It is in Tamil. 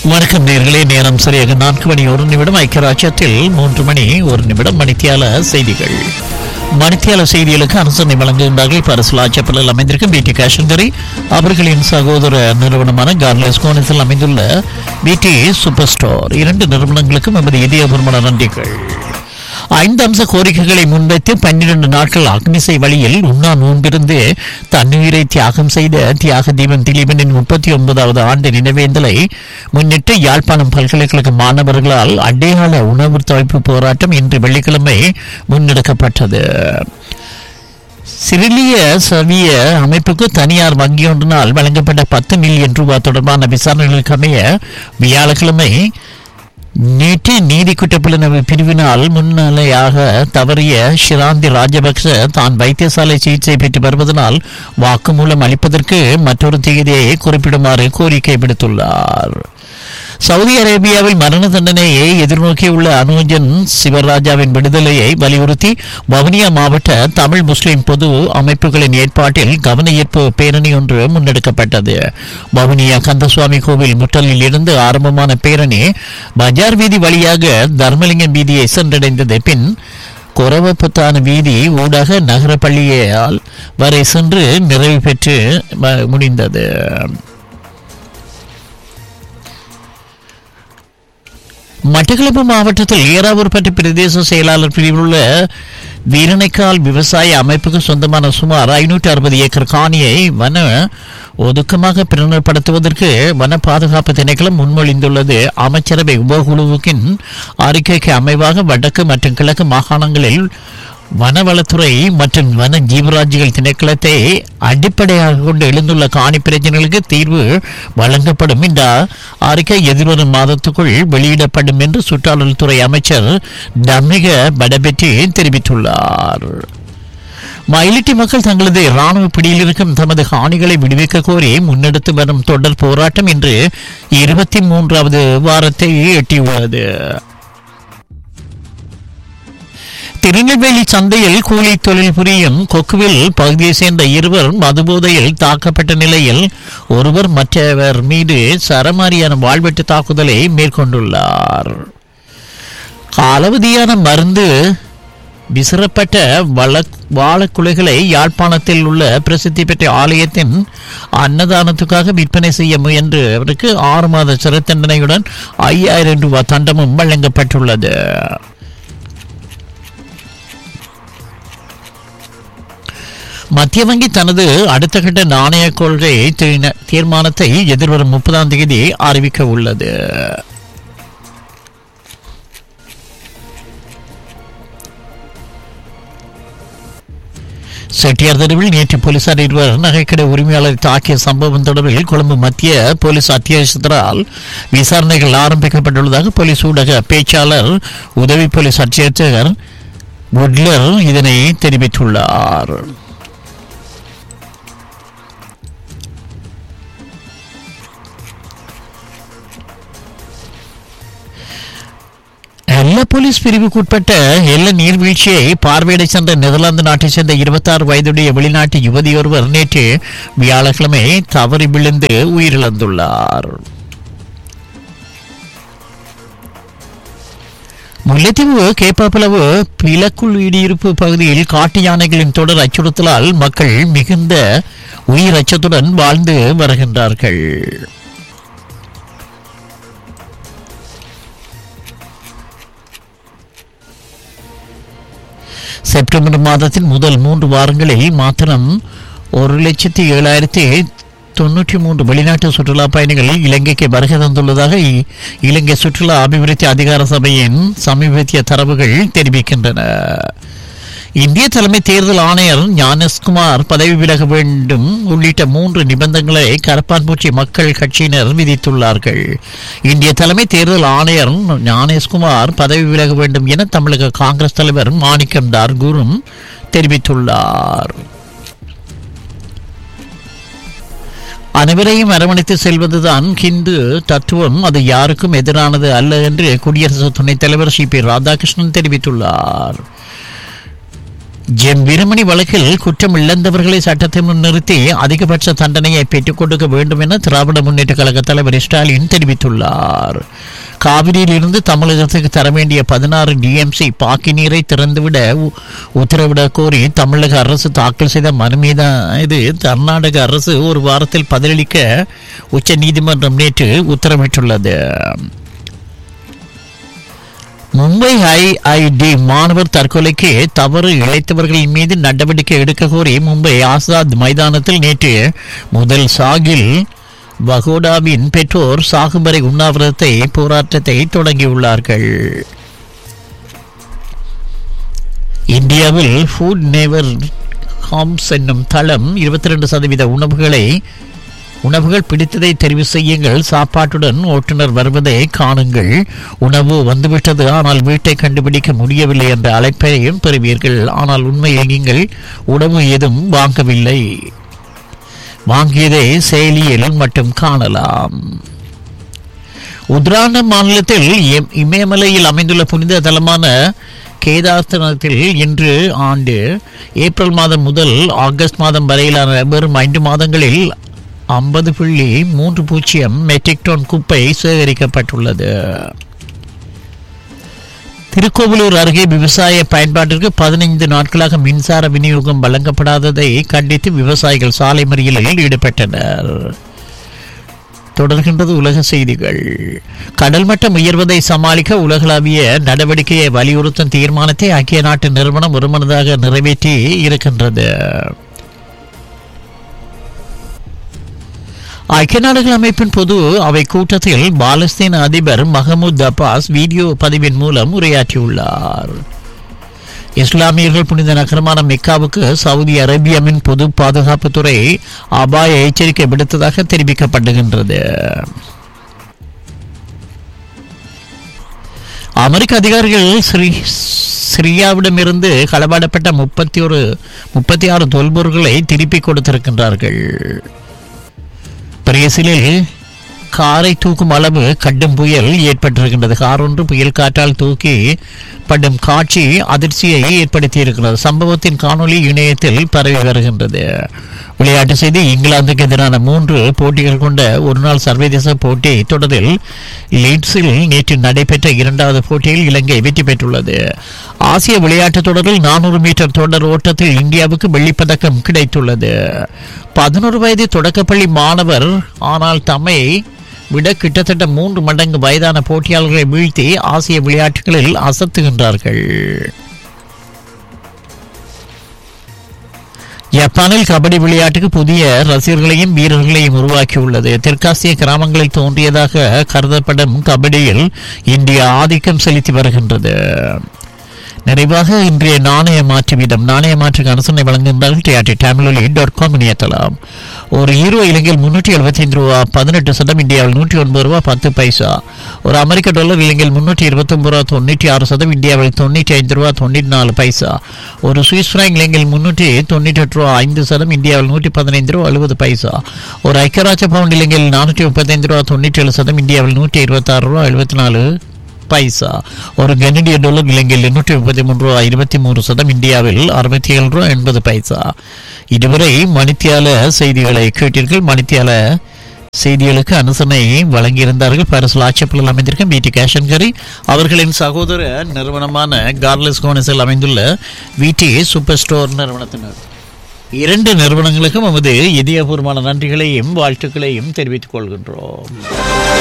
வணக்கம் நேர்களே நேரம் சரியாக நான்கு மணி ஒரு நிமிடம் ஐக்கியராஜ்யத்தில் மூன்று மணி ஒரு நிமிடம் மணித்தியால செய்திகள் மணித்தியால செய்திகளுக்கு அரசனை வழங்குகின்றார்கள் பரசுலாச்சப்பலில் அமைந்திருக்கும் பிடி காஷங்கரி அவர்களின் சகோதர நிறுவனமான கார்லஸ் கோனத்தில் அமைந்துள்ள பிடி சூப்பர் ஸ்டோர் இரண்டு நிறுவனங்களுக்கும் எமது இதயபூர்வமான நன்றிகள் ஐந்து அம்ச கோரிக்கைகளை முன்வைத்து பன்னிரண்டு நாட்கள் அக்னிசை வழியில் உண்ணா நோன்பிருந்து தன்னுயிரை தியாகம் செய்த தியாக தீபம் திலீபனின் முப்பத்தி ஒன்பதாவது ஆண்டு நினைவேந்தலை முன்னிட்டு யாழ்ப்பாணம் பல்கலைக்கழக மாணவர்களால் அடையாள உணவு தவிப்பு போராட்டம் இன்று வெள்ளிக்கிழமை முன்னெடுக்கப்பட்டது சிறிலிய சவிய அமைப்புக்கு தனியார் வங்கி ஒன்றினால் வழங்கப்பட்ட பத்து மில்லியன் ரூபாய் தொடர்பான விசாரணைகளுக்கு அமைய வியாழக்கிழமை நேற்று நீதி குற்றப்புலனாய்வு பிரிவினால் முன்னிலையாக தவறிய ஷிராந்தி ராஜபக்ச தான் வைத்தியசாலை சிகிச்சை பெற்று வருவதனால் வாக்குமூலம் அளிப்பதற்கு மற்றொரு தேதியை குறிப்பிடுமாறு கோரிக்கை விடுத்துள்ளார் சவுதி அரேபியாவில் மரண தண்டனையை எதிர்நோக்கியுள்ள அனுஜன் சிவராஜாவின் விடுதலையை வலியுறுத்தி வவுனியா மாவட்ட தமிழ் முஸ்லிம் பொது அமைப்புகளின் ஏற்பாட்டில் கவன ஈர்ப்பு பேரணி ஒன்று முன்னெடுக்கப்பட்டது வவுனியா கந்தசுவாமி கோவில் முற்றலில் இருந்து ஆரம்பமான பேரணி பஜார் வீதி வழியாக தர்மலிங்கம் வீதியை சென்றடைந்தது பின் கொரவப்புத்தான வீதி ஊடாக நகர பள்ளியால் வரை சென்று நிறைவு பெற்று ம- முடிந்தது மட்டக்களப்பு மாவட்டத்தில் ஏறாவூர்பட்டி பிரதேச செயலாளர் பிரிவில் உள்ள வீரணைக்கால் விவசாய அமைப்புக்கு சொந்தமான சுமார் ஐநூற்றி அறுபது ஏக்கர் காணியை வன ஒதுக்கமாக பிரகடனப்படுத்துவதற்கு வன பாதுகாப்பு திணைக்களம் முன்மொழிந்துள்ளது அமைச்சரவை உபகுழுவுக்கின் அறிக்கைக்கு அமைவாக வடக்கு மற்றும் கிழக்கு மாகாணங்களில் வனவளத்துறை மற்றும் வன ஜீவராஜிகள் திணைக்களத்தை அடிப்படையாக கொண்டு எழுந்துள்ள காணி பிரச்சனைகளுக்கு தீர்வு வழங்கப்படும் இந்த அறிக்கை எதிர்வரும் மாதத்துக்குள் வெளியிடப்படும் என்று சுற்றாடல் துறை அமைச்சர் டமிக படபெட்டி தெரிவித்துள்ளார் மயிலிட்டி மக்கள் தங்களது இராணுவ பிடியில் இருக்கும் தமது காணிகளை விடுவிக்க கோரி முன்னெடுத்து வரும் தொடர் போராட்டம் இன்று இருபத்தி மூன்றாவது வாரத்தை எட்டியுள்ளது திருநெல்வேலி சந்தையில் கூலி தொழில் புரியும் கொக்குவில் பகுதியைச் சேர்ந்த இருவர் மதுபோதையில் தாக்கப்பட்ட நிலையில் ஒருவர் மற்றவர் மீது சரமாரியான வாழ்வெட்டு தாக்குதலை மேற்கொண்டுள்ளார் காலாவதியான மருந்து விசிறப்பட்ட வள வாழைக்குலைகளை யாழ்ப்பாணத்தில் உள்ள பிரசித்தி பெற்ற ஆலயத்தின் அன்னதானத்துக்காக விற்பனை செய்ய முயன்றவருக்கு ஆறு மாத சிறை தண்டனையுடன் ஐயாயிரம் ரூபாய் தண்டமும் வழங்கப்பட்டுள்ளது மத்திய வங்கி தனது அடுத்த கட்ட நாணய கொள்கை தீர்ன- தீர்மானத்தை எதிர்வரும் முப்பதாம் தேதி அறிவிக்க உள்ளது செட்டியார் தெருவில் நேற்று போலீசார் இருவர் நகைக்கடை உரிமையாளரை தாக்கிய சம்பவம் தொடர்பில் கொழும்பு மத்திய போலீஸ் அத்தியட்சரால் விசாரணைகள் ஆரம்பிக்கப்பட்டுள்ளதாக போலீஸ் ஊடக பேச்சாளர் உதவி போலீஸ் அத்தியட்சகர் புட்லர் இதனை தெரிவித்துள்ளார் எல்ல போலீஸ் பிரிவுக்குட்பட்ட எல்ல நீர்வீழ்ச்சியை பார்வையிட சென்ற நெதர்லாந்து நாட்டைச் சேர்ந்த 26 வயதுடைய வெளிநாட்டு யுவதியொருவர் நேற்று வியாழக்கிழமை தவறி விழுந்து உயிரிழந்துள்ளார் முல்லைத்தீவு கேப்பாப்பளவு பிலக்குள் இடியிருப்பு பகுதியில் காட்டு யானைகளின் தொடர் அச்சுறுத்தலால் மக்கள் மிகுந்த உயிர் அச்சத்துடன் வாழ்ந்து வருகின்றார்கள் செப்டம்பர் மாதத்தின் முதல் மூன்று வாரங்களில் மாத்திரம் ஒரு லட்சத்தி ஏழாயிரத்தி தொண்ணூற்றி மூன்று வெளிநாட்டு சுற்றுலா பயணிகள் இலங்கைக்கு வருகை தந்துள்ளதாக இ- இலங்கை சுற்றுலா அபிவிருத்தி அதிகார சபையின் சமீபத்திய தரவுகள் தெரிவிக்கின்றன இந்திய தலைமை தேர்தல் ஆணையர் ஞானஸ்குமார் பதவி விலக வேண்டும் உள்ளிட்ட மூன்று நிபந்தனைகளை கரப்பான்பூச்சி மக்கள் கட்சியினர் விதித்துள்ளார்கள் இந்திய தலைமை தேர்தல் ஆணையர் ஞானேஷ்குமார் பதவி விலக வேண்டும் என தமிழக காங்கிரஸ் தலைவர் மாணிக்கம் தார்கூரும் தெரிவித்துள்ளார் அனைவரையும் அரவணைத்து செல்வதுதான் ஹிந்து தத்துவம் அது யாருக்கும் எதிரானது அல்ல என்று குடியரசு துணைத் தலைவர் சி பி ராதாகிருஷ்ணன் தெரிவித்துள்ளார் ஜெம் வீரமணி வழக்கில் குற்றம் இழந்தவர்களை சட்டத்தை முன்னிறுத்தி அதிகபட்ச தண்டனையை பெற்றுக் கொடுக்க வேண்டும் என திராவிட முன்னேற்ற கழக தலைவர் ஸ்டாலின் தெரிவித்துள்ளார் காவிரியிலிருந்து தமிழகத்துக்கு தர வேண்டிய பதினாறு டிஎம்சி பாக்கி நீரை திறந்துவிட உ- உத்தரவிட கோரி தமிழக அரசு தாக்கல் செய்த மனு மீது இது கர்நாடக அரசு ஒரு வாரத்தில் பதிலளிக்க உச்ச நீதிமன்றம் நேற்று உத்தரவிட்டுள்ளது மும்பை ஐஐடி மாணவர் தற்கொலைக்கு தவறு இழைத்தவர்கள் மீது நடவடிக்கை எடுக்க கோரி மும்பை ஆசாத் மைதானத்தில் நேற்று முதல் சாகில் வகோடாவின் பெற்றோர் சாகும்பரை உண்ணாவிரதத்தை போராட்டத்தை தொடங்கியுள்ளார்கள் இந்தியாவில் ஃபுட் நேவர் ஹாம்ஸ் என்னும் தளம் 22% சதவீத உணவுகளை உணவுகள் பிடித்ததை தெரிவு செய்யுங்கள் சாப்பாட்டுடன் ஓட்டுநர் வருவதை காணுங்கள் உணவு வந்துவிட்டது ஆனால் வீட்டை கண்டுபிடிக்க முடியவில்லை என்ற அழைப்பையும் பெறுவீர்கள் ஆனால் உண்மையில் நீங்கள் உணவு ஏதும் வாங்கவில்லை வாங்கியதை செயலியில் மட்டும் காணலாம் உத்ரான மாநிலத்தில் இம்- இமயமலையில் அமைந்துள்ள புனித தலமான கேதார்த்தனத்தில் இன்று ஆண்டு ஏப்ரல் மாதம் முதல் ஆகஸ்ட் மாதம் வரையிலான வெறும் ஐந்து மாதங்களில் ஐம்பது புள்ளி மூன்று பூஜ்ஜியம் மெட்ரிக் டன் குப்பை சேகரிக்கப்பட்டுள்ளது திருக்கோவிலூர் அருகே விவசாய பயன்பாட்டிற்கு பதினைந்து நாட்களாக மின்சார விநியோகம் வழங்கப்படாததை கண்டித்து விவசாயிகள் சாலை மறியலில் ஈடுபட்டனர் தொடர்கின்றது உலக செய்திகள் கடல் மட்டம் உயர்வதை சமாளிக்க உலகளாவிய நடவடிக்கையை வலியுறுத்தும் தீர்மானத்தை ஐக்கிய நாட்டு நிறுவனம் ஒருமனதாக நிறைவேற்றி இருக்கின்றது ஐக்கிய நாடுகள் அமைப்பின் பொது அவை கூட்டத்தில் பாலஸ்தீன அதிபர் மஹமூத் அப்பாஸ் வீடியோ பதிவின் மூலம் உரையாற்றியுள்ளார் இஸ்லாமியர்கள் புனித நகரமான மெக்காவுக்கு சவுதி அரேபியாவின் பொது பாதுகாப்புத்துறை அபாய எச்சரிக்கை விடுத்ததாக தெரிவிக்கப்படுகின்றது அமெரிக்க அதிகாரிகள் ஸ்ரீ சிரியாவிடமிருந்து களவாடப்பட்ட முப்பத்தி ஒரு முப்பத்தி ஆறு தொல்பொருட்களை திருப்பிக் கொடுத்திருக்கின்றார்கள் பிரேசிலில் காரை தூக்கும் அளவு கடும் புயல் ஏற்பட்டிருக்கின்றது கார் ஒன்று புயல் காற்றால் தூக்கி படும் காட்சி அதிர்ச்சியை ஏற்படுத்தி இருக்கிறது சம்பவத்தின் காணொளி இணையத்தில் பரவி வருகின்றது விளையாட்டு செய்தி இங்கிலாந்துக்கு எதிரான மூன்று போட்டிகள் கொண்ட ஒருநாள் சர்வதேச போட்டி தொடரில் லீட்ஸில் நேற்று நடைபெற்ற இரண்டாவது போட்டியில் இலங்கை வெற்றி பெற்றுள்ளது ஆசிய விளையாட்டுத் தொடரில் நானூறு மீட்டர் தொடர் ஓட்டத்தில் இந்தியாவுக்கு வெள்ளிப்பதக்கம் கிடைத்துள்ளது பதினோரு வயது தொடக்கப்பள்ளி மாணவர் ஆனால் தம்மை விட கிட்டத்தட்ட மூன்று மடங்கு வயதான போட்டியாளர்களை வீழ்த்தி ஆசிய விளையாட்டுகளில் அசத்துகின்றார்கள் ஜப்பானில் கபடி விளையாட்டுக்கு புதிய ரசிகர்களையும் வீரர்களையும் உருவாக்கியுள்ளது தெற்காசிய கிராமங்களில் தோன்றியதாக கருதப்படும் கபடியில் இந்தியா ஆதிக்கம் செலுத்தி வருகின்றது நிறைவாக இன்றைய நாணய மாற்று வீதம் நாணய மாற்றுக்கு அனுசரணை வழங்குகின்றார்கள் டிஆர்டி தமிழொலி டாட் காம் இணையதளம் ஒரு ஈரோ இலங்கையில் முன்னூற்றி எழுபத்தைந்து ரூபா பதினெட்டு சதம் இந்தியாவில் நூற்றி ஒன்பது ரூபா பத்து பைசா ஒரு அமெரிக்க டாலர் இலங்கையில் முன்னூற்றி இருபத்தொம்பது ரூபா தொண்ணூற்றி ஆறு சதம் இந்தியாவில் தொண்ணூற்றி ஐந்து ரூபா தொண்ணூற்றி நாலு பைசா ஒரு சுவிஸ் ஃப்ராங்க் இலங்கையில் முன்னூற்றி தொண்ணூற்றி எட்டு ரூபா ஐந்து சதம் இந்தியாவில் நூற்றி பதினைந்து ரூபா எழுபது பைசா ஒரு ஐக்கியராஜ பவுண்ட் இலங்கையில் நானூற்றி முப்பத்தைந்து ரூபா தொண்ணூற்றி ஏழு சதம் இந்தியாவில் நூற்றி இருபத்தாறு ரூபா எழுபத்தி நாலு பைசா ஒரு கனடிய டாலர் இலங்கையில் எண்ணூற்றி முப்பத்தி மூன்று ரூபா இருபத்தி மூன்று சதம் இந்தியாவில் அறுபத்தி ஏழு ரூபா எண்பது பைசா இதுவரை மணித்தியால செய்திகளை கேட்டீர்கள் மணித்தியால செய்திகளுக்கு அனுசரணை வழங்கியிருந்தார்கள் பாரிஸ் லாட்சப்பில் அமைந்திருக்கும் பிடி கேஷன்கரி அவர்களின் சகோதர நிறுவனமான கார்லஸ் கோனஸில் அமைந்துள்ள விடி சூப்பர் ஸ்டோர் நிறுவனத்தினர் இரண்டு நிறுவனங்களுக்கும் நமது இதயபூர்வமான நன்றிகளையும் வாழ்த்துக்களையும் தெரிவித்துக் கொள்கின்றோம்